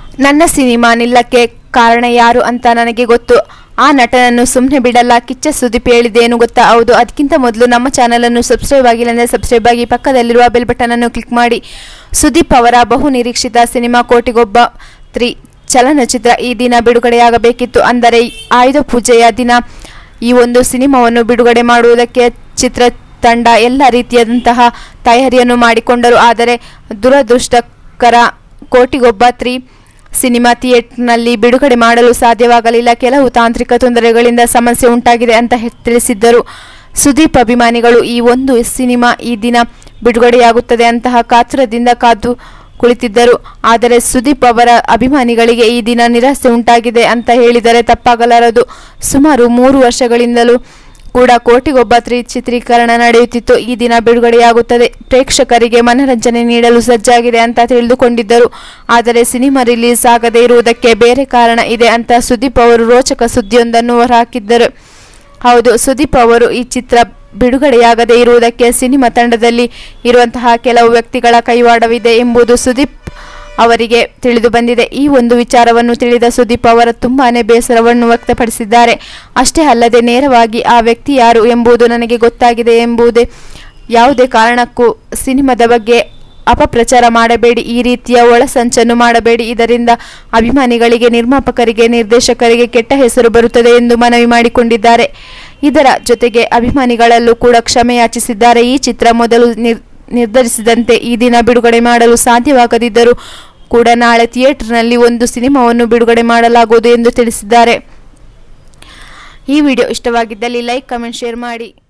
ನನ್ನ ಸಿನಿಮಾ ನಿಲ್ಲಕ್ಕೆ ಕಾರಣ ಯಾರು ಅಂತ ನನಗೆ ಗೊತ್ತು ಆ ನಟನನ್ನು ಸುಮ್ಮನೆ ಬಿಡಲ್ಲ ಕಿಚ್ಚ ಸುದೀಪ್ ಹೇಳಿದ್ದೇನು ಗೊತ್ತಾ ಹೌದು ಅದಕ್ಕಿಂತ ಮೊದಲು ನಮ್ಮ ಚಾನಲನ್ನು ಸಬ್ಸ್ಕ್ರೈಬ್ ಆಗಿಲ್ಲ ಅಂದರೆ ಸಬ್ಸ್ಕ್ರೈಬ್ ಆಗಿ ಪಕ್ಕದಲ್ಲಿರುವ ಬೆಲ್ ಬಟನನ್ನು ಕ್ಲಿಕ್ ಮಾಡಿ ಸುದೀಪ್ ಅವರ ಬಹು ನಿರೀಕ್ಷಿತ ಸಿನಿಮಾ ಕೋಟಿಗೊಬ್ಬ ತ್ರೀ ಚಲನಚಿತ್ರ ಈ ದಿನ ಬಿಡುಗಡೆಯಾಗಬೇಕಿತ್ತು ಅಂದರೆ ಆಯುಧ ಪೂಜೆಯ ದಿನ ಈ ಒಂದು ಸಿನಿಮಾವನ್ನು ಬಿಡುಗಡೆ ಮಾಡುವುದಕ್ಕೆ ಚಿತ್ರತಂಡ ಎಲ್ಲ ರೀತಿಯಾದಂತಹ ತಯಾರಿಯನ್ನು ಮಾಡಿಕೊಂಡರು ಆದರೆ ದುರದೃಷ್ಟಕರ ಕೋಟಿಗೊಬ್ಬ ತ್ರೀ ಸಿನಿಮಾ ಥಿಯೇಟರ್ನಲ್ಲಿ ಬಿಡುಗಡೆ ಮಾಡಲು ಸಾಧ್ಯವಾಗಲಿಲ್ಲ ಕೆಲವು ತಾಂತ್ರಿಕ ತೊಂದರೆಗಳಿಂದ ಸಮಸ್ಯೆ ಉಂಟಾಗಿದೆ ಅಂತ ಹೆ- ತಿಳಿಸಿದ್ದರು ಸುದೀಪ್ ಅಭಿಮಾನಿಗಳು ಈ ಒಂದು ಸಿನಿಮಾ ಈ ದಿನ ಬಿಡುಗಡೆಯಾಗುತ್ತದೆ ಅಂತಹ ಕಾತುರದಿಂದ ಕಾದು ಕುಳಿತಿದ್ದರು ಆದರೆ ಸುದೀಪ್ ಅವರ ಅಭಿಮಾನಿಗಳಿಗೆ ಈ ದಿನ ನಿರಾಸೆ ಉಂಟಾಗಿದೆ ಅಂತ ಹೇಳಿದರೆ ತಪ್ಪಾಗಲಾರದು ಸುಮಾರು ಮೂರು ವರ್ಷಗಳಿಂದಲೂ ಕೂಡ ಕೋಟಿಗೊಬ್ಬ ತ್ರಿ ಚಿತ್ರೀಕರಣ ನಡೆಯುತ್ತಿತ್ತು ಈ ದಿನ ಬಿಡುಗಡೆಯಾಗುತ್ತದೆ ಪ್ರೇಕ್ಷಕರಿಗೆ ಮನರಂಜನೆ ನೀಡಲು ಸಜ್ಜಾಗಿದೆ ಅಂತ ತಿಳಿದುಕೊಂಡಿದ್ದರು ಆದರೆ ಸಿನಿಮಾ ರಿಲೀಸ್ ಆಗದೇ ಇರುವುದಕ್ಕೆ ಬೇರೆ ಕಾರಣ ಇದೆ ಅಂತ ಸುದೀಪ್ ಅವರು ರೋಚಕ ಸುದ್ದಿಯೊಂದನ್ನು ಹೊರಹಾಕಿದ್ದರು ಹೌದು ಸುದೀಪ್ ಅವರು ಈ ಚಿತ್ರ ಬಿಡುಗಡೆಯಾಗದೇ ಇರುವುದಕ್ಕೆ ಸಿನಿಮಾ ತಂಡದಲ್ಲಿ ಇರುವಂತಹ ಕೆಲವು ವ್ಯಕ್ತಿಗಳ ಕೈವಾಡವಿದೆ ಎಂಬುದು ಸುದೀಪ್ ಅವರಿಗೆ ತಿಳಿದು ಬಂದಿದೆ ಈ ಒಂದು ವಿಚಾರವನ್ನು ತಿಳಿದ ಸುದೀಪ್ ಅವರ ತುಂಬಾನೇ ಬೇಸರವನ್ನು ವ್ಯಕ್ತಪಡಿಸಿದ್ದಾರೆ ಅಷ್ಟೇ ಅಲ್ಲದೆ ನೇರವಾಗಿ ಆ ವ್ಯಕ್ತಿ ಯಾರು ಎಂಬುದು ನನಗೆ ಗೊತ್ತಾಗಿದೆ ಎಂಬುದೇ ಯಾವುದೇ ಕಾರಣಕ್ಕೂ ಸಿನಿಮಾದ ಬಗ್ಗೆ ಅಪಪ್ರಚಾರ ಮಾಡಬೇಡಿ ಈ ರೀತಿಯ ಒಳಸಂಚನ್ನು ಮಾಡಬೇಡಿ ಇದರಿಂದ ಅಭಿಮಾನಿಗಳಿಗೆ ನಿರ್ಮಾಪಕರಿಗೆ ನಿರ್ದೇಶಕರಿಗೆ ಕೆಟ್ಟ ಹೆಸರು ಬರುತ್ತದೆ ಎಂದು ಮನವಿ ಮಾಡಿಕೊಂಡಿದ್ದಾರೆ ಇದರ ಜೊತೆಗೆ ಅಭಿಮಾನಿಗಳಲ್ಲೂ ಕೂಡ ಕ್ಷಮೆ ಯಾಚಿಸಿದ್ದಾರೆ ಈ ಚಿತ್ರ ಮೊದಲು ನಿರ್ ನಿರ್ಧರಿಸಿದಂತೆ ಈ ದಿನ ಬಿಡುಗಡೆ ಮಾಡಲು ಸಾಧ್ಯವಾಗದಿದ್ದರೂ ಕೂಡ ನಾಳೆ ಥಿಯೇಟರ್ನಲ್ಲಿ ಒಂದು ಸಿನಿಮಾವನ್ನು ಬಿಡುಗಡೆ ಮಾಡಲಾಗುವುದು ಎಂದು ತಿಳಿಸಿದ್ದಾರೆ ಈ ವಿಡಿಯೋ ಇಷ್ಟವಾಗಿದ್ದಲ್ಲಿ ಲೈಕ್ ಕಮೆಂಟ್ ಶೇರ್ ಮಾಡಿ